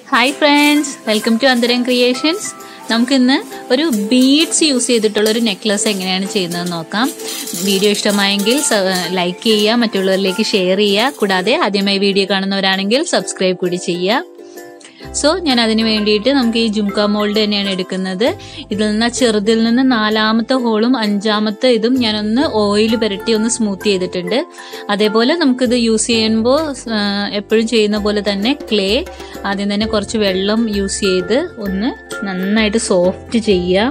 hi friends welcome to Antharam creations നമുക്കിന്ന് ഒരു beads use ചെയ്തിട്ടുള്ള ഒരു നെക്ലസ് എങ്ങനെയാണ് ചെയ്യുന്നത് നോക്കാം വീഡിയോ ഇഷ്ടമായെങ്കിൽ ലൈക്ക് ചെയ്യുക മറ്റുള്ളവരിലേക്ക് ഷെയർ ചെയ്യുക കൂടാതെ ആദ്യമായി വീഡിയോ കാണുന്നവരാണെങ്കിൽ സബ്സ്ക്രൈബ് കൂടി ചെയ്യുക സോ ഞാൻ അതിന് വേണ്ടിയിട്ട് നമുക്ക് ഈ ജുംക മോൾഡ് തന്നെയാണ് എടുക്കുന്നത് ഇതിൽ നിന്ന് ചെറുതിൽ നിന്ന് നാലാമത്തെ ഹോളും അഞ്ചാമത്തെ ഇതും ഞാനൊന്ന് ഓയിൽ പുരട്ടി ഒന്ന് സ്മൂത്ത് ചെയ്തിട്ടുണ്ട് അതേപോലെ നമുക്കിത് യൂസ് ചെയ്യുമ്പോൾ എപ്പോഴും ചെയ്യുന്ന പോലെ തന്നെ ക്ലേ ആദ്യം തന്നെ കുറച്ച് വെള്ളം യൂസ് ചെയ്ത് ഒന്ന് നന്നായിട്ട് സോഫ്റ്റ് ചെയ്യുക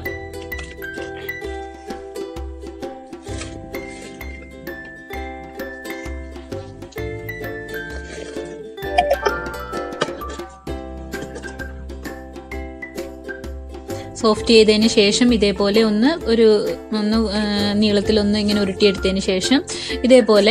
സോഫ്റ്റ് ചെയ്തതിന് ശേഷം ഇതേപോലെ ഒന്ന് ഒരു ഒന്ന് നീളത്തിലൊന്ന് ഇങ്ങനെ ഉരുട്ടിയെടുത്തതിന് ശേഷം ഇതേപോലെ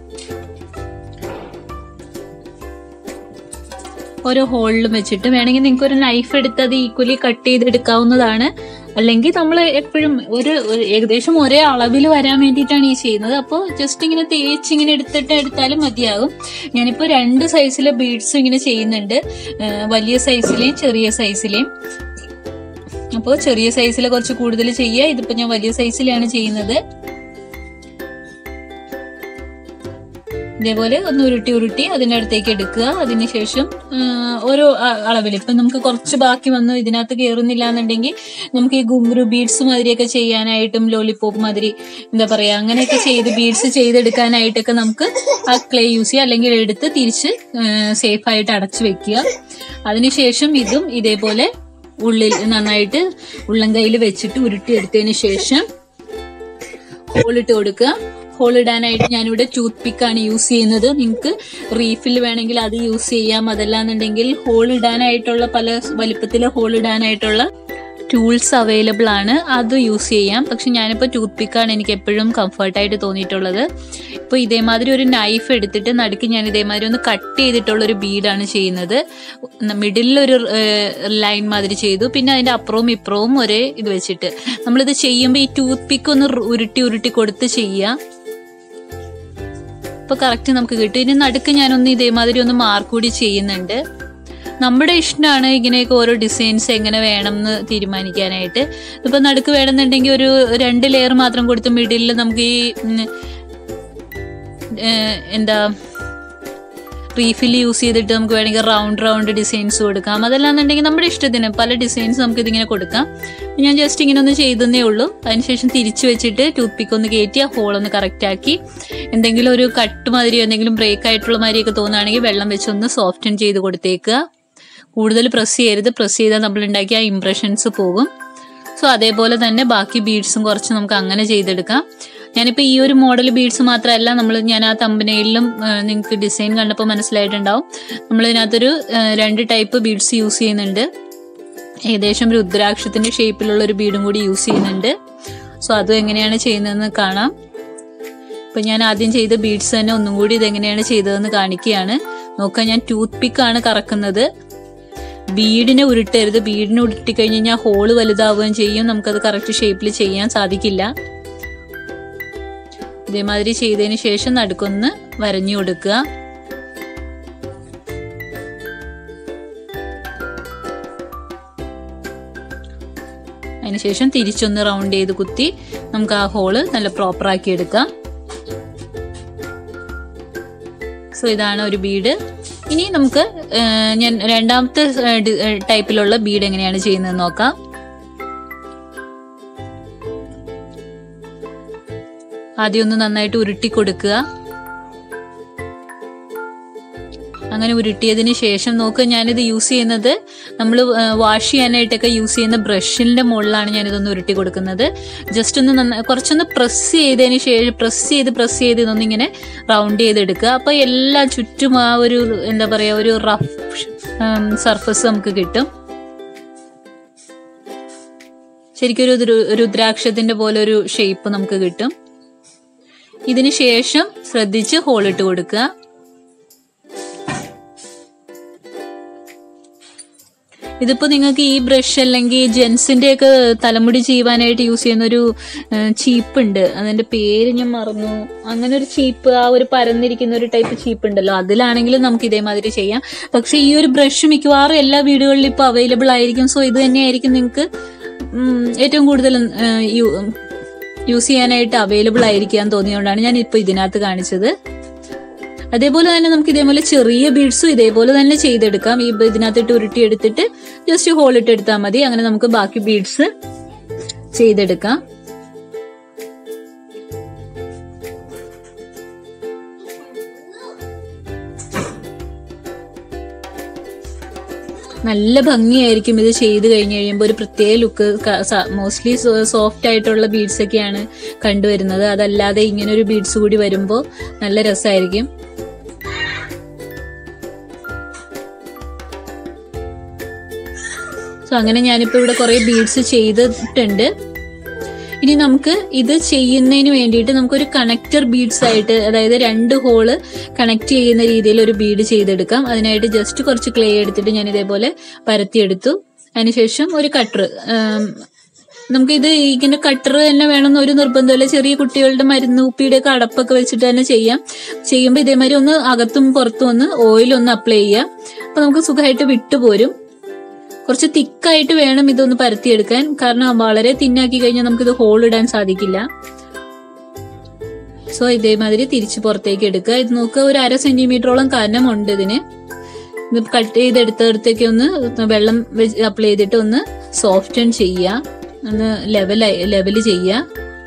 ഓരോ ഹോളിലും വെച്ചിട്ട് വേണമെങ്കിൽ നിങ്ങൾക്ക് ഒരു നൈഫ് എടുത്ത് അത് ഈക്വലി കട്ട് ചെയ്തെടുക്കാവുന്നതാണ് അല്ലെങ്കിൽ നമ്മൾ എപ്പോഴും ഒരു ഏകദേശം ഒരേ അളവിൽ വരാൻ വേണ്ടിയിട്ടാണ് ഈ ചെയ്യുന്നത് അപ്പോൾ ജസ്റ്റ് ഇങ്ങനെ തേച്ച് ഇങ്ങനെ എടുത്തിട്ട് എടുത്താലും മതിയാകും ഞാനിപ്പോൾ രണ്ട് സൈസിലെ ബീഡ്സ് ഇങ്ങനെ ചെയ്യുന്നുണ്ട് വലിയ സൈസിലെയും ചെറിയ സൈസിലെയും അപ്പോൾ ചെറിയ സൈസിൽ കുറച്ച് കൂടുതൽ ചെയ്യുക ഇതിപ്പോൾ ഞാൻ വലിയ സൈസിലാണ് ചെയ്യുന്നത് ഇതേപോലെ ഒന്ന് ഉരുട്ടി ഉരുട്ടി അതിൻ്റെ അടുത്തേക്ക് എടുക്കുക അതിനുശേഷം ഓരോ അളവിൽ ഇപ്പം നമുക്ക് കുറച്ച് ബാക്കി വന്നു ഇതിനകത്ത് കയറുന്നില്ല എന്നുണ്ടെങ്കിൽ നമുക്ക് ഈ ഗുങ്രു ബീഡ്സ് മാതിരിയൊക്കെ ചെയ്യാനായിട്ടും ലോലിപോപ്പ് മാതിരി എന്താ പറയുക അങ്ങനെയൊക്കെ ചെയ്ത് ബീഡ്സ് ചെയ്തെടുക്കാനായിട്ടൊക്കെ നമുക്ക് ആ ക്ലേ യൂസ് ചെയ്യുക അല്ലെങ്കിൽ എടുത്ത് തിരിച്ച് സേഫായിട്ട് അടച്ചു വെക്കുക അതിനുശേഷം ഇതും ഇതേപോലെ ഉള്ളിൽ നന്നായിട്ട് ഉള്ളം കയ്യിൽ വെച്ചിട്ട് ഉരുട്ടിയെടുത്തതിന് ശേഷം ഹോളിട്ട് കൊടുക്കുക ഹോൾ ഇടാനായിട്ട് ഞാനിവിടെ ടൂത്ത് പിക്കാണ് യൂസ് ചെയ്യുന്നത് നിങ്ങൾക്ക് റീഫിൽ വേണമെങ്കിൽ അത് യൂസ് ചെയ്യാം അതല്ലാന്നുണ്ടെങ്കിൽ ഹോൾ ഇടാനായിട്ടുള്ള പല വലിപ്പത്തിലെ ഹോൾ ഇടാനായിട്ടുള്ള ടൂൾസ് അവൈലബിൾ ആണ് അത് യൂസ് ചെയ്യാം പക്ഷെ ഞാനിപ്പോൾ ടൂത്ത് പിക്കാണ് എനിക്ക് എപ്പോഴും കംഫർട്ടായിട്ട് തോന്നിയിട്ടുള്ളത് ഇപ്പോൾ ഇതേമാതിരി ഒരു നൈഫ് എടുത്തിട്ട് നടുക്ക് ഞാൻ ഇതേമാതിരി ഒന്ന് കട്ട് ചെയ്തിട്ടുള്ള ഒരു ബീഡാണ് ചെയ്യുന്നത് മിഡിലിൽ ഒരു ലൈൻ മാതിരി ചെയ്തു പിന്നെ അതിൻ്റെ അപ്പുറവും ഇപ്പുറവും ഒരേ ഇത് വെച്ചിട്ട് നമ്മളിത് ചെയ്യുമ്പോൾ ഈ ടൂത്ത് പിക്ക് ഒന്ന് ഉരുട്ടി ഉരുട്ടി കൊടുത്ത് ചെയ്യുക ഇപ്പോൾ കറക്റ്റ് നമുക്ക് കിട്ടും ഇനി നടുക്ക് ഞാനൊന്ന് ഇതേമാതിരി ഒന്ന് മാർക്ക് കൂടി ചെയ്യുന്നുണ്ട് നമ്മുടെ ഇഷ്ടമാണ് ഇങ്ങനെയൊക്കെ ഓരോ ഡിസൈൻസ് എങ്ങനെ വേണം എന്ന് തീരുമാനിക്കാനായിട്ട് ഇപ്പം നടുക്ക് വേണമെന്നുണ്ടെങ്കിൽ ഒരു രണ്ട് ലെയർ മാത്രം കൊടുത്ത് മിഡിലിൽ നമുക്ക് ഈ എന്താ റീഫിൽ യൂസ് ചെയ്തിട്ട് നമുക്ക് വേണമെങ്കിൽ റൗണ്ട് റൗണ്ട് ഡിസൈൻസ് കൊടുക്കാം അതല്ലാന്നുണ്ടെങ്കിൽ നമ്മുടെ ഇഷ്ടത്തിന് പല ഡിസൈൻസ് നമുക്ക് ഇതിങ്ങനെ കൊടുക്കാം ഞാൻ ജസ്റ്റ് ഇങ്ങനെ ഒന്ന് ചെയ്തതേ ഉള്ളൂ അതിനുശേഷം തിരിച്ചു വെച്ചിട്ട് ടൂത്ത് പിക്ക് ഒന്ന് കയറ്റി ആ ഹോൾ ഒന്ന് കറക്റ്റ് ആക്കി എന്തെങ്കിലും ഒരു കട്ട് മാതിരി എന്തെങ്കിലും ബ്രേക്ക് ആയിട്ടുള്ള മാതിരിയൊക്കെ തോന്നുകയാണെങ്കിൽ വെള്ളം വെച്ച് ഒന്ന് സോഫ്റ്റൻ ചെയ്ത് കൊടുത്തേക്കുക കൂടുതൽ പ്രസ് ചെയ്യരുത് പ്രസ് ചെയ്താൽ നമ്മൾ ഉണ്ടാക്കിയ ആ ഇംപ്രഷൻസ് പോകും സോ അതേപോലെ തന്നെ ബാക്കി ബീഡ്സും കുറച്ച് നമുക്ക് അങ്ങനെ ചെയ്തെടുക്കാം ഞാനിപ്പോൾ ഈ ഒരു മോഡൽ ബീഡ്സ് മാത്രമല്ല നമ്മൾ ഞാൻ ആ തമ്പനയിലും നിങ്ങൾക്ക് ഡിസൈൻ കണ്ടപ്പോൾ മനസ്സിലായിട്ടുണ്ടാവും നമ്മൾ ഇതിനകത്തൊരു രണ്ട് ടൈപ്പ് ബീഡ്സ് യൂസ് ചെയ്യുന്നുണ്ട് ഏകദേശം രുദ്രാക്ഷത്തിൻ്റെ ഷേപ്പിലുള്ള ഒരു ബീഡും കൂടി യൂസ് ചെയ്യുന്നുണ്ട് സോ അതും എങ്ങനെയാണ് ചെയ്യുന്നതെന്ന് കാണാം ഇപ്പം ഞാൻ ആദ്യം ചെയ്ത ബീഡ്സ് തന്നെ ഒന്നും കൂടി ഇതെങ്ങനെയാണ് ചെയ്തതെന്ന് കാണിക്കുകയാണ് നോക്കുക ഞാൻ ടൂത്ത് പിക്കാണ് കറക്കുന്നത് ബീഡിനെ ഉരുട്ടരുത് ബീഡിനെ ഉരുട്ടി കഴിഞ്ഞ് കഴിഞ്ഞാൽ ഹോള് വലുതാവുകയും ചെയ്യും നമുക്കത് കറക്റ്റ് ഷേപ്പിൽ ചെയ്യാൻ സാധിക്കില്ല ഇതേമാതിരി ചെയ്തതിന് ശേഷം നടുക്കൊന്ന് വരഞ്ഞു കൊടുക്കുക അതിനുശേഷം തിരിച്ചൊന്ന് റൗണ്ട് ചെയ്ത് കുത്തി നമുക്ക് ആ ഹോള് നല്ല പ്രോപ്പറാക്കി എടുക്കാം സോ ഇതാണ് ഒരു ബീഡ് ഇനി നമുക്ക് ഞാൻ രണ്ടാമത്തെ ടൈപ്പിലുള്ള ബീഡ് എങ്ങനെയാണ് ചെയ്യുന്നത് നോക്കാം ആദ്യം ഒന്ന് നന്നായിട്ട് ഉരുട്ടി കൊടുക്കുക അങ്ങനെ ഉരുട്ടിയതിന് ശേഷം നോക്കുക ഞാനിത് യൂസ് ചെയ്യുന്നത് നമ്മൾ വാഷ് ചെയ്യാനായിട്ടൊക്കെ യൂസ് ചെയ്യുന്ന ബ്രഷിൻ്റെ മുകളിലാണ് ഞാനിതൊന്ന് ഉരുട്ടി കൊടുക്കുന്നത് ജസ്റ്റ് ഒന്ന് നന്ന കുറച്ചൊന്ന് പ്രസ് ചെയ്തതിന് ശേഷം പ്രസ് ചെയ്ത് പ്രസ് ചെയ്ത് ഇതൊന്ന് ഇങ്ങനെ റൗണ്ട് ചെയ്തെടുക്കുക അപ്പോൾ എല്ലാ ചുറ്റും ആ ഒരു എന്താ പറയുക ഒരു റഫ് സർഫസ് നമുക്ക് കിട്ടും ശരിക്കും ഒരു രുദ്രാക്ഷത്തിൻ്റെ പോലെ ഒരു ഷേപ്പ് നമുക്ക് കിട്ടും ഇതിന് ശേഷം ശ്രദ്ധിച്ച് ഹോളിട്ട് കൊടുക്കുക ഇതിപ്പോ നിങ്ങൾക്ക് ഈ ബ്രഷ് അല്ലെങ്കിൽ ജെൻസിന്റെ ഒക്കെ തലമുടി ചെയ്യുവാനായിട്ട് യൂസ് ചെയ്യുന്ന ഒരു ചീപ്പ് ഉണ്ട് അതിന്റെ പേര് ഞാൻ മറന്നു അങ്ങനെ ഒരു ചീപ്പ് ആ ഒരു പരന്നിരിക്കുന്ന ഒരു ടൈപ്പ് ചീപ്പ് ഉണ്ടല്ലോ അതിലാണെങ്കിലും നമുക്ക് ഇതേമാതിരി ചെയ്യാം പക്ഷെ ഈ ഒരു ബ്രഷ് മിക്കവാറും എല്ലാ വീടുകളിലും ഇപ്പോൾ അവൈലബിൾ ആയിരിക്കും സോ ഇത് തന്നെയായിരിക്കും നിങ്ങൾക്ക് ഏറ്റവും കൂടുതൽ യൂസ് ചെയ്യാനായിട്ട് അവൈലബിൾ ആയിരിക്കാൻ തോന്നിയുകൊണ്ടാണ് ഞാൻ ഇപ്പോൾ ഇതിനകത്ത് കാണിച്ചത് അതേപോലെ തന്നെ നമുക്ക് ഇതേപോലെ ചെറിയ ബീഡ്സും ഇതേപോലെ തന്നെ ചെയ്തെടുക്കാം ഈ ഇതിനകത്തിട്ട് ഉരുട്ടി എടുത്തിട്ട് ജസ്റ്റ് ഹോൾ ഇട്ട് എടുത്താൽ മതി അങ്ങനെ നമുക്ക് ബാക്കി ബീഡ്സ് ചെയ്തെടുക്കാം നല്ല ഭംഗിയായിരിക്കും ഇത് ചെയ്ത് കഴിഞ്ഞ് കഴിയുമ്പോൾ ഒരു പ്രത്യേക ലുക്ക് മോസ്റ്റ്ലി സോഫ്റ്റ് ആയിട്ടുള്ള ബീഡ്സ് ഒക്കെയാണ് കണ്ടുവരുന്നത് അതല്ലാതെ ഇങ്ങനെ ഒരു ബീഡ്സ് കൂടി വരുമ്പോൾ നല്ല രസമായിരിക്കും സോ അങ്ങനെ ഞാനിപ്പോൾ ഇവിടെ കുറേ ബീഡ്സ് ചെയ്തിട്ടുണ്ട് ഇനി നമുക്ക് ഇത് ചെയ്യുന്നതിന് വേണ്ടിയിട്ട് നമുക്കൊരു കണക്ടർ ബീഡ്സ് ആയിട്ട് അതായത് രണ്ട് ഹോള് കണക്ട് ചെയ്യുന്ന രീതിയിൽ ഒരു ബീഡ് ചെയ്തെടുക്കാം അതിനായിട്ട് ജസ്റ്റ് കുറച്ച് ക്ലേ എടുത്തിട്ട് ഞാൻ ഇതേപോലെ പരത്തിയെടുത്തു അതിനുശേഷം ഒരു കട്ടർ നമുക്കിത് ഇങ്ങനെ കട്ടർ തന്നെ വേണമെന്ന് ഒരു നിർബന്ധമില്ല ചെറിയ കുട്ടികളുടെ മരുന്ന് കുപ്പിയുടെ ഒക്കെ അടപ്പൊക്കെ വെച്ചിട്ട് തന്നെ ചെയ്യാം ചെയ്യുമ്പോൾ ഇതേമാതിരി ഒന്ന് അകത്തും പുറത്തും ഒന്ന് ഓയിൽ ഒന്ന് അപ്ലൈ ചെയ്യാം അപ്പൊ നമുക്ക് സുഖമായിട്ട് വിട്ടുപോരും കുറച്ച് തിക്കായിട്ട് വേണം ഇതൊന്ന് പരത്തിയെടുക്കാൻ കാരണം വളരെ തിന്നാക്കി കഴിഞ്ഞാൽ നമുക്കിത് ഹോൾ ഇടാൻ സാധിക്കില്ല സോ ഇതേമാതിരി തിരിച്ച് പുറത്തേക്ക് എടുക്കുക ഇത് നോക്കുക ഒരു അര സെന്റിമീറ്ററോളം കനമുണ്ട് ഇതിന് ഇത് കട്ട് ചെയ്തെടുത്തടുത്തേക്ക് ഒന്ന് വെള്ളം അപ്ലൈ ചെയ്തിട്ട് ഒന്ന് സോഫ്റ്റൺ ചെയ്യുക ഒന്ന് ലെവൽ ലെവല് ചെയ്യുക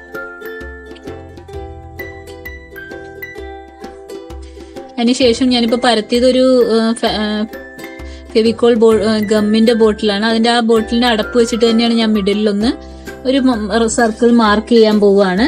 അതിനുശേഷം ഞാനിപ്പോൾ പരത്തിയതൊരു ഫെവിക്കോൾ ബോ ഗമ്മിന്റെ ബോട്ടിലാണ് അതിന്റെ ആ ബോട്ടിലിന്റെ അടപ്പ് വെച്ചിട്ട് തന്നെയാണ് ഞാൻ മിഡിലൊന്ന് ഒരു സർക്കിൾ മാർക്ക് ചെയ്യാൻ പോവുകയാണ്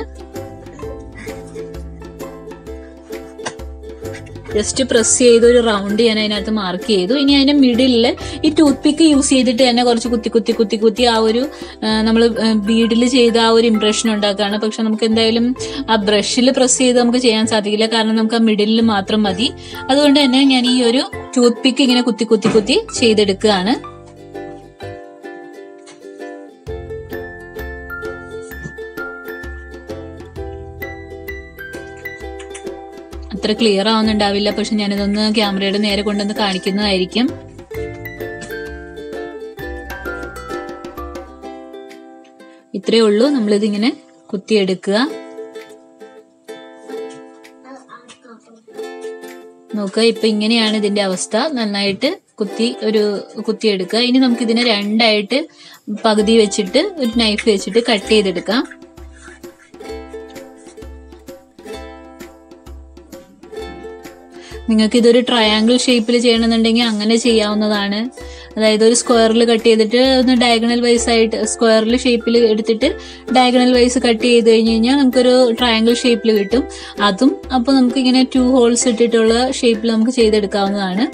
ജസ്റ്റ് പ്രസ് ചെയ്ത് ഒരു റൗണ്ട് ഞാൻ അതിനകത്ത് മാർക്ക് ചെയ്തു ഇനി അതിന്റെ മിഡിലിൽ ഈ ടൂത്ത് പിക്ക് യൂസ് ചെയ്തിട്ട് തന്നെ കുറച്ച് കുത്തി കുത്തി കുത്തി കുത്തി ആ ഒരു നമ്മൾ ബീഡിൽ ചെയ്ത ആ ഒരു ഇംപ്രഷൻ ഉണ്ടാക്കുകയാണ് പക്ഷെ നമുക്ക് എന്തായാലും ആ ബ്രഷിൽ പ്രസ് ചെയ്ത് നമുക്ക് ചെയ്യാൻ സാധിക്കില്ല കാരണം നമുക്ക് ആ മിഡിലിൽ മാത്രം മതി അതുകൊണ്ട് തന്നെ ഞാൻ ഈ ഒരു ടൂത്ത് പിക്ക് ഇങ്ങനെ കുത്തി കുത്തി കുത്തി ചെയ്തെടുക്കുകയാണ് അത്ര ക്ലിയർ ആവുന്നുണ്ടാവില്ല പക്ഷെ ഞാനിതൊന്ന് ക്യാമറയുടെ നേരെ കൊണ്ടുവന്ന് കാണിക്കുന്നതായിരിക്കും ഇത്രയേ ഉള്ളൂ നമ്മളിതിങ്ങനെ കുത്തിയെടുക്കുക നോക്കുക ഇപ്പൊ ഇങ്ങനെയാണ് ഇതിന്റെ അവസ്ഥ നന്നായിട്ട് കുത്തി ഒരു കുത്തിയെടുക്കുക ഇനി നമുക്ക് ഇതിനെ രണ്ടായിട്ട് പകുതി വെച്ചിട്ട് ഒരു നൈഫ് വെച്ചിട്ട് കട്ട് ചെയ്തെടുക്കാം നിങ്ങൾക്ക് ഇതൊരു ട്രയാങ്കിൾ ഷേപ്പിൽ ചെയ്യണമെന്നുണ്ടെങ്കിൽ അങ്ങനെ ചെയ്യാവുന്നതാണ് അതായത് ഒരു സ്ക്വയറിൽ കട്ട് ചെയ്തിട്ട് ഒന്ന് ഡയഗണൽ വൈസ് ആയിട്ട് സ്ക്വയറിൽ ഷേപ്പിൽ എടുത്തിട്ട് ഡയഗണൽ വൈസ് കട്ട് ചെയ്ത് കഴിഞ്ഞ് കഴിഞ്ഞാൽ നമുക്കൊരു ട്രയാങ്കിൾ ഷേപ്പിൽ കിട്ടും അതും അപ്പോൾ നമുക്ക് ഇങ്ങനെ ടു ഹോൾസ് ഇട്ടിട്ടുള്ള ഷേപ്പിൽ നമുക്ക് ചെയ്തെടുക്കാവുന്നതാണ്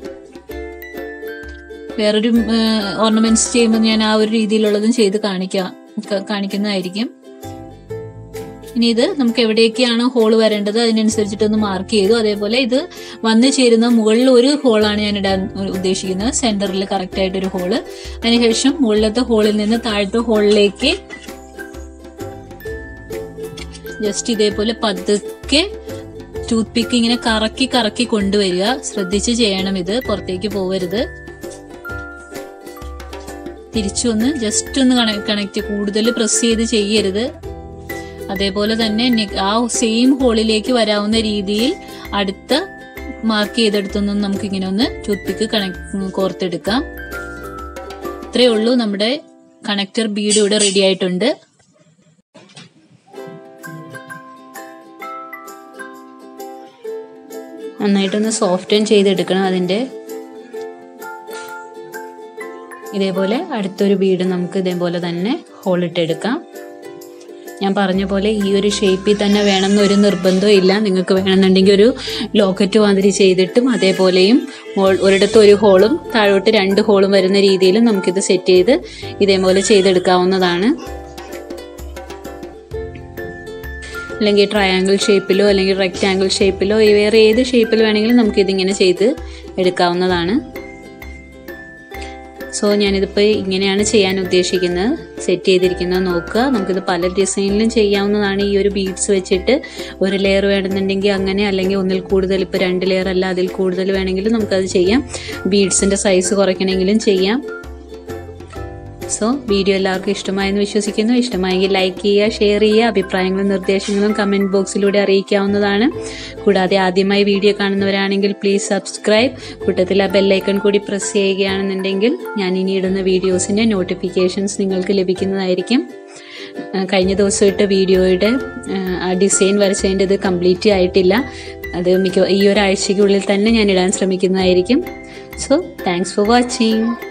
വേറൊരു ഓർണമെന്റ്സ് ചെയ്യുമ്പോൾ ഞാൻ ആ ഒരു രീതിയിലുള്ളതും ചെയ്ത് കാണിക്കാം കാണിക്കുന്നതായിരിക്കും ഇനി ഇത് നമുക്ക് എവിടെയൊക്കെയാണ് ഹോൾ വരേണ്ടത് അതിനനുസരിച്ചിട്ട് ഒന്ന് മാർക്ക് ചെയ്തു അതേപോലെ ഇത് വന്നു ചേരുന്ന മുകളിൽ ഒരു ഹോളാണ് ഞാൻ ഇടാൻ ഉദ്ദേശിക്കുന്നത് സെന്ററിൽ കറക്റ്റ് ആയിട്ട് ഒരു ഹോള് അതിനുശേഷം മുകളിലത്തെ ഹോളിൽ നിന്ന് താഴത്തെ ഹോളിലേക്ക് ജസ്റ്റ് ഇതേപോലെ പതുക്കെ ടൂത്ത് പിക്ക് ഇങ്ങനെ കറക്കി കറക്കി കൊണ്ടുവരിക ശ്രദ്ധിച്ച് ചെയ്യണം ഇത് പുറത്തേക്ക് പോവരുത് തിരിച്ചു ഒന്ന് ജസ്റ്റ് ഒന്ന് കണക്ട് കൂടുതൽ പ്രസ് ചെയ്ത് ചെയ്യരുത് അതേപോലെ തന്നെ ആ സെയിം ഹോളിലേക്ക് വരാവുന്ന രീതിയിൽ അടുത്ത മാർക്ക് ചെയ്തെടുത്തൊന്നും നമുക്ക് ഇങ്ങനെ ഒന്ന് ടൂത്ത് പിക്ക് കണക്ട് കോർത്തെടുക്കാം ഇത്രയേ ഉള്ളൂ നമ്മുടെ കണക്ടർ ബീഡ് ഇവിടെ റെഡി ആയിട്ടുണ്ട് നന്നായിട്ടൊന്ന് സോഫ്റ്റൻ ചെയ്തെടുക്കണം അതിൻ്റെ ഇതേപോലെ അടുത്തൊരു ബീഡ് നമുക്ക് ഇതേപോലെ തന്നെ ഹോളിട്ടെടുക്കാം ഞാൻ പറഞ്ഞ പോലെ ഈ ഒരു ഷേപ്പിൽ തന്നെ വേണമെന്ന് ഒരു നിർബന്ധവും ഇല്ല നിങ്ങൾക്ക് വേണമെന്നുണ്ടെങ്കിൽ ഒരു ലോക്കറ്റ് മാതിരി ചെയ്തിട്ടും അതേപോലെയും ഒരിടത്ത് ഒരു ഹോളും താഴോട്ട് രണ്ട് ഹോളും വരുന്ന രീതിയിലും നമുക്കിത് സെറ്റ് ചെയ്ത് ഇതേപോലെ ചെയ്തെടുക്കാവുന്നതാണ് അല്ലെങ്കിൽ ട്രയാങ്കിൾ ഷേപ്പിലോ അല്ലെങ്കിൽ റെക്റ്റാങ്കിൾ ഷേപ്പിലോ വേറെ ഏത് ഷേപ്പിൽ വേണമെങ്കിലും നമുക്കിതിങ്ങനെ ചെയ്ത് എടുക്കാവുന്നതാണ് സോ ഞാനിതിപ്പോൾ ഇങ്ങനെയാണ് ചെയ്യാൻ ഉദ്ദേശിക്കുന്നത് സെറ്റ് ചെയ്തിരിക്കുന്നത് നോക്കുക നമുക്കിത് പല ഡിസൈനിലും ചെയ്യാവുന്നതാണ് ഈ ഒരു ബീഡ്സ് വെച്ചിട്ട് ഒരു ലെയർ വേണമെന്നുണ്ടെങ്കിൽ അങ്ങനെ അല്ലെങ്കിൽ ഒന്നിൽ കൂടുതൽ ഇപ്പോൾ രണ്ട് ലെയർ അല്ല അതിൽ കൂടുതൽ വേണമെങ്കിലും നമുക്കത് ചെയ്യാം ബീഡ്സിൻ്റെ സൈസ് കുറയ്ക്കണമെങ്കിലും ചെയ്യാം സോ വീഡിയോ എല്ലാവർക്കും ഇഷ്ടമായെന്ന് വിശ്വസിക്കുന്നു ഇഷ്ടമായെങ്കിൽ ലൈക്ക് ചെയ്യുക ഷെയർ ചെയ്യുക അഭിപ്രായങ്ങളും നിർദ്ദേശങ്ങളും കമൻറ്റ് ബോക്സിലൂടെ അറിയിക്കാവുന്നതാണ് കൂടാതെ ആദ്യമായി വീഡിയോ കാണുന്നവരാണെങ്കിൽ പ്ലീസ് സബ്സ്ക്രൈബ് കൂട്ടത്തിൽ ആ ബെല്ലൈക്കൺ കൂടി പ്രസ് ചെയ്യുകയാണെന്നുണ്ടെങ്കിൽ ഞാൻ ഇനി ഇടുന്ന വീഡിയോസിൻ്റെ നോട്ടിഫിക്കേഷൻസ് നിങ്ങൾക്ക് ലഭിക്കുന്നതായിരിക്കും ആ, കഴിഞ്ഞ ദിവസം ഇട്ട വീഡിയോയുടെ ആ, ആ ഡിസൈൻ വരച്ചതിൻ്റെ ഇത് കംപ്ലീറ്റ് ആയിട്ടില്ല അത് മിക്ക ഈ ഒരാഴ്ചയ്ക്കുള്ളിൽ തന്നെ ഞാൻ ഇടാൻ ശ്രമിക്കുന്നതായിരിക്കും സോ താങ്ക്സ് ഫോർ വാച്ചിങ്